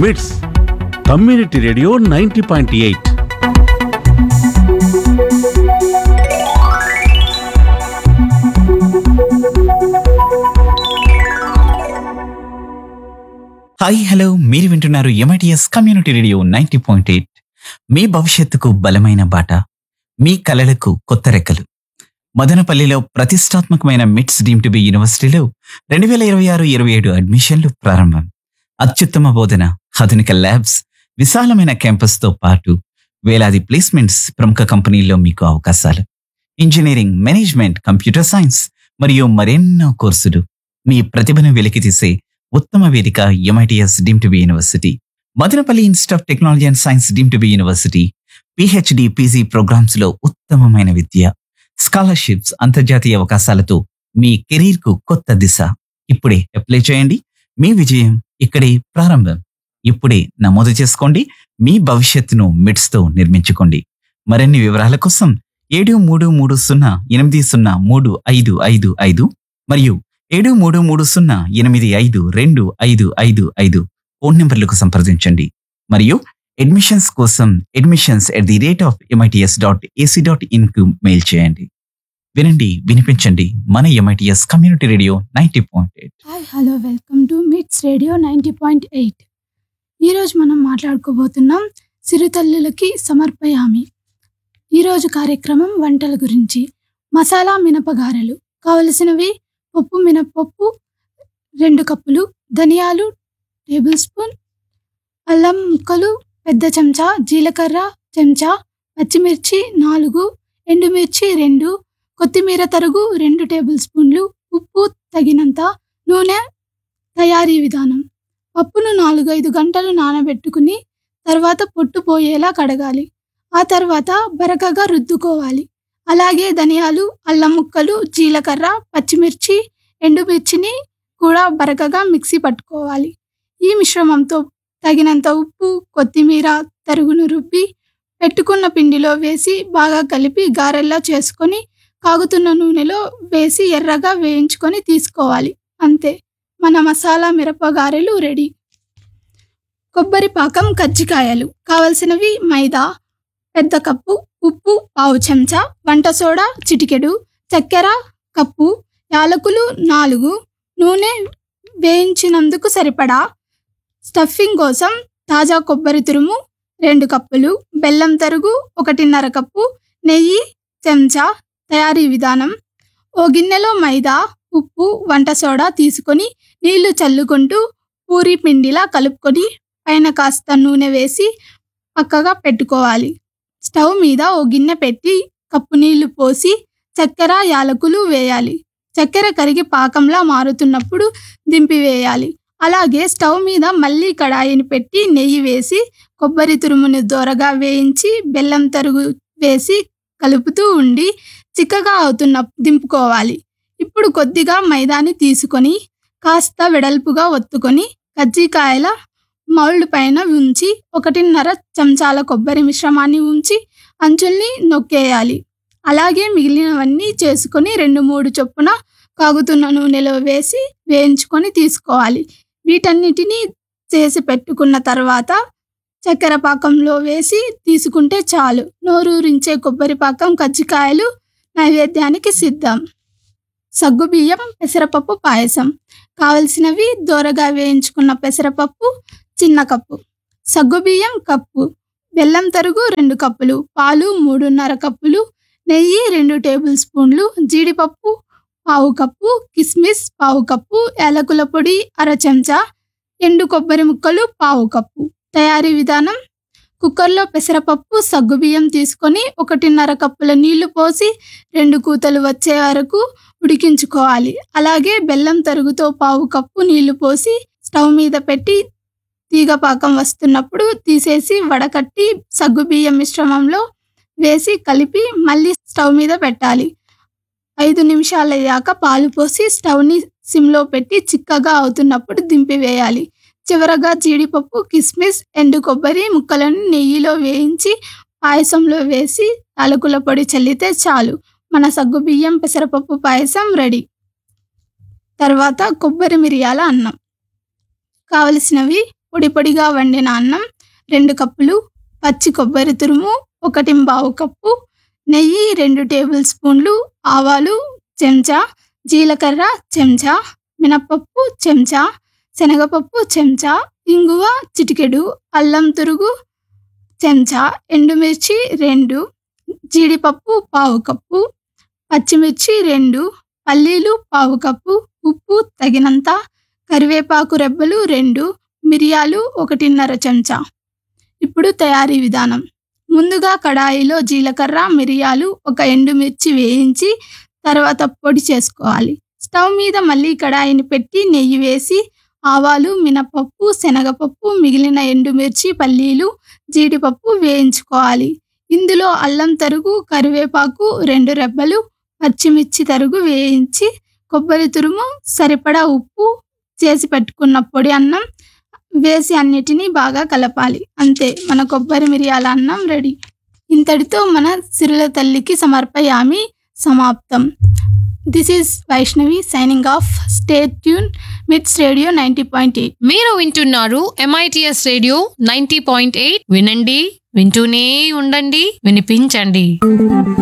మిట్స్ community radio ninety point eight hi hello మీరు వింటున్నారు M I T S community radio ninety point eight మీ భవిష్యత్తుకు బలమైన బాట మీ కలలకు కొత్త రెక్కలు మదనపల్లిలో ప్రతిష్టాత్మకమైన మిట్స్ డీమ్ టు బి యూనివర్సిటీలో రెండు వేల ఇరవై ఆరు ఇరవై ఏడు అడ్మిషన్లు ప్రారంభం అత్యుత్తమ బోధన ఆధునిక ల్యాబ్స్ విశాలమైన క్యాంపస్తో పాటు వేలాది ప్లేస్మెంట్స్ ప్రముఖ కంపెనీల్లో మీకు అవకాశాలు ఇంజనీరింగ్ మేనేజ్మెంట్ కంప్యూటర్ సైన్స్ మరియు మరెన్నో కోర్సులు మీ ప్రతిభను వెలికితీసే ఉత్తమ వేదిక M I T S deemed to be university Madanapalle institute of technology and science deemed to be university PhD PG programmes లో ఉత్తమమైన విద్య స్కాలర్షిప్స్ అంతర్జాతీయ అవకాశాలతో మీ కెరీర్ కు కొత్త దిశ ఇప్పుడే అప్లై చేయండి మీ విజయం ఇక్కడే ప్రారంభం ఇప్పుడే నమోదు చేసుకోండి మీ భవిష్యత్తును మిడ్స్ తో నిర్మించుకోండి మరిన్ని వివరాల కోసం ఏడు మూడు మూడు సున్నా ఎనిమిది సున్నా మూడు ఐదు ఐదు ఐదు మరియు ఏడు మూడు మూడు సున్నా ఎనిమిది ఐదు రెండు ఐదు ఐదు ఐదు ఫోన్ నెంబర్లకు సంప్రదించండి మరియు అడ్మిషన్స్ కోసం admissions at the rate of M I T S dot AC dot in కు మెయిల్ చేయండి వినండి వినిపించండి మన M I T S community radio ninety point eight hi hello welcome to MITS radio ninety point eight ఈరోజు మనం మాట్లాడుకోబోతున్నాం సిరితల్లులకి సమర్పయామి ఈరోజు కార్యక్రమం వంటల గురించి మసాలా మినపగారెలు కావలసినవి పప్పు మినపప్పు రెండు కప్పులు ధనియాలు టేబుల్ స్పూన్ అల్లం ముక్కలు పెద్ద చెంచా జీలకర్ర చెంచా పచ్చిమిర్చి నాలుగు ఎండుమిర్చి రెండు కొత్తిమీర తరుగు రెండు టేబుల్ స్పూన్లు ఉప్పు తగినంత నూనె తయారీ విధానం పప్పును నాలుగైదు గంటలు నానబెట్టుకుని తర్వాత పొట్టు పోయేలా కడగాలి ఆ తర్వాత బరకగా రుద్దుకోవాలి అలాగే ధనియాలు అల్లం ముక్కలు జీలకర్ర పచ్చిమిర్చి ఎండుమిర్చిని కూడా బరకగా మిక్సీ పట్టుకోవాలి ఈ మిశ్రమంతో తగినంత ఉప్పు కొత్తిమీర తరుగును రుబ్బి పెట్టుకున్న పిండిలో వేసి బాగా కలిపి గారెల్లా చేసుకొని కాగుతున్న నూనెలో వేసి ఎర్రగా వేయించుకొని తీసుకోవాలి అంతే మన మసాలా మిరపగారెలు రెడీ కొబ్బరి పాకం కజ్జికాయలు కావలసినవి మైదా పెద్ద కప్పు ఉప్పు పావు చెంచా వంట సోడా చిటికెడు చక్కెర కప్పు యాలకులు నాలుగు నూనె వేయించినందుకు సరిపడా స్టఫింగ్ కోసం తాజా కొబ్బరి తురుము రెండు కప్పులు బెల్లం తరుగు ఒకటిన్నర కప్పు నెయ్యి చెంచా తయారీ విధానం ఓ గిన్నెలో మైదా ఉప్పు వంట సోడా తీసుకొని నీళ్లు చల్లుకుంటూ పూరి పిండిలా కలుపుకొని పైన కాస్త నూనె వేసి పక్కగా పెట్టుకోవాలి స్టవ్ మీద ఓ గిన్నె పెట్టి కప్పు నీళ్లు పోసి చక్కెర యాలకులు వేయాలి చక్కెర కరిగి పాకంలా మారుతున్నప్పుడు దింపివేయాలి అలాగే స్టవ్ మీద మళ్ళీ కడాయిని పెట్టి నెయ్యి వేసి కొబ్బరి తురుముని దోరగా వేయించి బెల్లం తరుగు వేసి కలుపుతూ ఉండి చిక్కగా అవుతున్న దింపుకోవాలి ఇప్పుడు కొద్దిగా మైదాని తీసుకొని కాస్త వెడల్పుగా ఒత్తుకొని కజ్జికాయల మౌల్డ్ పైన ఉంచి ఒకటిన్నర చెంచాల కొబ్బరి మిశ్రమాన్ని ఉంచి అంచుల్ని నొక్కేయాలి అలాగే మిగిలినవన్నీ చేసుకొని రెండు మూడు చొప్పున కాగుతున్న నూనెలో వేసి వేయించుకొని తీసుకోవాలి వీటన్నిటినీ చేసి పెట్టుకున్న తర్వాత చక్కెర పాకంలో వేసి తీసుకుంటే చాలు నోరూరించే కొబ్బరి పాకం కజ్జికాయలు నైవేద్యానికి సిద్ధం సగ్గుబియ్యం పెసరపప్పు పాయసం కావలసినవి దోరగా వేయించుకున్న పెసరపప్పు చిన్న కప్పు సగ్గుబియ్యం కప్పు బెల్లం తరుగు రెండు కప్పులు పాలు మూడున్నర కప్పులు నెయ్యి రెండు టేబుల్ స్పూన్లు జీడిపప్పు పావు కప్పు కిస్మిస్ పావు కప్పు యాలకుల పొడి అర చెంచా ఎండు కొబ్బరి ముక్కలు పావు కప్పు తయారీ విధానం కుక్కర్లో పెసరపప్పు సగ్గుబియ్యం తీసుకొని ఒకటిన్నర కప్పుల నీళ్లు పోసి రెండు కూతలు వచ్చే వరకు ఉడికించుకోవాలి అలాగే బెల్లం తరుగుతో పావు కప్పు నీళ్లు పోసి స్టవ్ మీద పెట్టి తీగ పాకం వస్తున్నప్పుడు తీసేసి వడకట్టి సగ్గుబియ్యం మిశ్రమంలో వేసి కలిపి మళ్ళీ స్టవ్ మీద పెట్టాలి ఐదు నిమిషాలయ్యాక పాలు పోసి స్టవ్ని సిమ్లో పెట్టి చిక్కగా అవుతున్నప్పుడు దింపివేయాలి చివరగా జీడిపప్పు కిస్మిస్ ఎండు కొబ్బరి ముక్కలను నెయ్యిలో వేయించి పాయసంలో వేసి యాలకుల పొడి చల్లితే చాలు మన సగ్గుబియ్యం పెసరపప్పు పాయసం రెడీ తర్వాత కొబ్బరి మిరియాల అన్నం కావలసినవి పొడి పొడిగా వండిన అన్నం రెండు కప్పులు పచ్చి కొబ్బరి తురుము ఒకటి బావు కప్పు నెయ్యి రెండు టేబుల్ స్పూన్లు ఆవాలు చెంచా జీలకర్ర చెంచా మినప్పప్పు చెంచా శనగపప్పు చెంచా ఇంగువ చిటికెడు అల్లం తురుగు చెంచా ఎండుమిర్చి రెండు జీడిపప్పు పావు కప్పు పచ్చిమిర్చి రెండు పల్లీలు పావు కప్పు ఉప్పు తగినంత కరివేపాకు రెబ్బలు రెండు మిరియాలు ఒకటిన్నర చెంచా ఇప్పుడు తయారీ విధానం ముందుగా కడాయిలో జీలకర్ర మిరియాలు ఒక ఎండుమిర్చి వేయించి తర్వాత పొడి చేసుకోవాలి స్టవ్ మీద మళ్ళీ కడాయిని పెట్టి నెయ్యి వేసి ఆవాలు మినపప్పు శనగపప్పు మిగిలిన ఎండుమిర్చి పల్లీలు జీడిపప్పు వేయించుకోవాలి ఇందులో అల్లం తరుగు కరివేపాకు రెండు రెబ్బలు పచ్చిమిర్చి తరుగు వేయించి కొబ్బరి తురుము సరిపడా ఉప్పు చేసి పెట్టుకున్న పొడి అన్నం వేసి అన్నిటినీ బాగా కలపాలి అంతే మన కొబ్బరి మిరియాల అన్నం రెడీ ఇంతటితో మన సిరుల తల్లికి సమర్పయామి సమాప్తం this is Vaishnavi signing off stay tuned MITS radio ninety point eight మీరు వింటున్నారు M I T S radio ninety point eight వినండి వింటూనే ఉండండి వినిపించండి